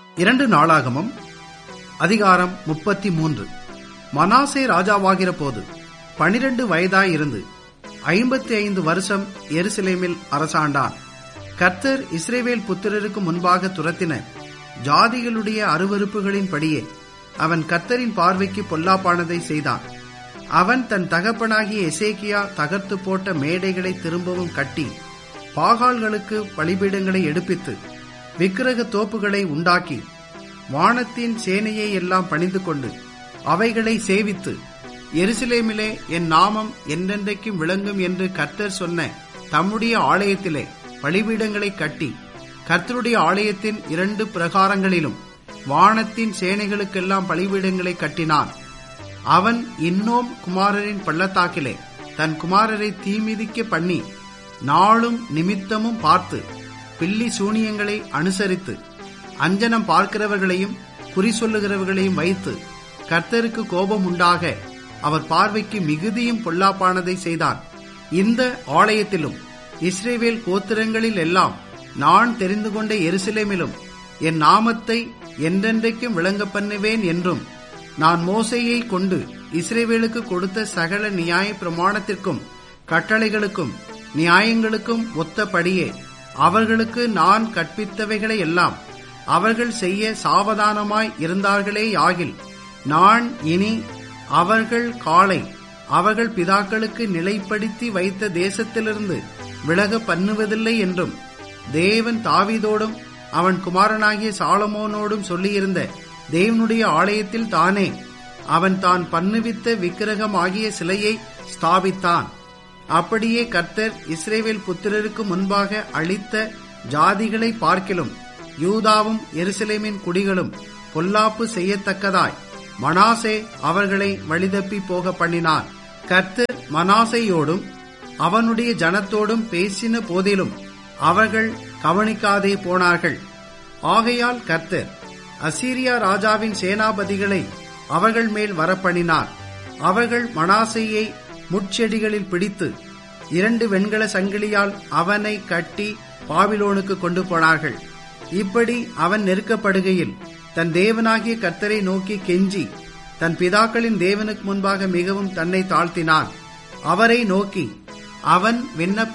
இரண்டு நாளாகமம் அதிகாரம் முப்பத்தி மூன்று மனாசே ராஜாவாகிற போது பனிரெண்டு வயதாயிருந்து ஐம்பத்தி ஐந்து வருஷம் எருசலேமில் அரசாண்டான் கர்த்தர் இஸ்ரேவேல் புத்திரருக்கு முன்பாக துரத்தின ஜாதிகளுடைய அருவறுப்புகளின்படியே அவன் கர்த்தரின் பார்வைக்கு பொல்லாப்பானதை செய்தான் அவன் தன் தகப்பனாகிய எசேக்கியா தகர்த்து போட்ட மேடைகளை திரும்பவும் கட்டி பாகால்களுக்கு பலிபீடங்களை எடுப்பித்து விக்கிரக தோப்புகளை உண்டாக்கி வானத்தின் சேனையை எல்லாம் பணிந்து கொண்டு அவைகளை சேவித்து எருசலேமிலே என் நாமம் என்றென்றைக்கும் விளங்கும் என்று கர்த்தர் சொன்ன தம்முடைய ஆலயத்திலே பலிபீடங்களை கட்டி கர்த்தருடைய ஆலயத்தின் இரண்டு பிரகாரங்களிலும் வானத்தின் சேனைகளுக்கெல்லாம் பலிபீடங்களை கட்டினான் அவன் இன்னோம் குமாரரின் பள்ளத்தாக்கிலே தன் குமாரரை தீமிதிக்க பண்ணி நாளும் நிமித்தமும் பார்த்து பில்லி சூனியங்களை அனுசரித்து அஞ்சனம் பார்க்கிறவர்களையும் குறி சொல்லுகிறவர்களையும் வைத்து கர்த்தருக்கு கோபம் உண்டாக அவர் பார்வைக்கு மிகுதியும் பொல்லாப்பானதை செய்தான் இந்த ஆலயத்திலும் இஸ்ரேவேல் கோத்திரங்களில் எல்லாம் நான் தெரிந்து கொண்ட எருசலேமிலும் என் நாமத்தை என்றென்றைக்கும் விளங்க பண்ணுவேன் என்றும் நான் மோசையை கொண்டு இஸ்ரேவேலுக்கு கொடுத்த சகல நியாய பிரமாணத்திற்கும் கட்டளைகளுக்கும் நியாயங்களுக்கும் ஒத்தபடியே அவர்களுக்கு நான் கற்பித்தவைகளை எல்லாம் அவர்கள் செய்ய சாவதானமாய் இருந்தார்களே யாகில் நான் இனி அவர்கள் காலை அவர்கள் பிதாக்களுக்கு நிலைப்படுத்தி வைத்த தேசத்திலிருந்து விலக பண்ணுவதில்லை என்றும் தேவன் தாவீதோடும் அவன் குமாரனாகிய சாலமோனோடும் சொல்லியிருந்த தேவனுடைய ஆலயத்தில் தானே அவன் தான் பண்ணுவித்த விக்கிரகம் ஆகிய சிலையை ஸ்தாபித்தான் அப்படியே கர்த்தர் இஸ்ரேவேல் புத்திரருக்கு முன்பாக அளித்த ஜாதிகளை பார்க்கிலும் யூதாவும் எருசலேமின் குடிகளும் பொல்லாப்பு செய்யத்தக்கதாய் மனாசே அவர்களை வழிதப்பி போக பண்ணினார் கர்த்தர் மனாசையோடும் அவனுடைய ஜனத்தோடும் பேசின போதிலும் அவர்கள் கவனிக்காதே போனார்கள் ஆகையால் கர்த்தர் அசீரியா ராஜாவின் சேனாபதிகளை அவர்கள் மேல் வரப்பண்ணினார் அவர்கள் மனாசையை முட்செடிகளில் பிடித்து இரண்டு வெண்கல சங்கிலியால் அவனை கட்டி பாபிலோனுக்கு கொண்டு போனார்கள் இப்படி அவன் நெருக்கப்படுகையில் தன் தேவனாகிய கர்த்தரை நோக்கி கெஞ்சி தன் பிதாக்களின் தேவனுக்கு முன்பாக மிகவும் தன்னை தாழ்த்தினான் அவரை நோக்கி அவன் விண்ணப்ப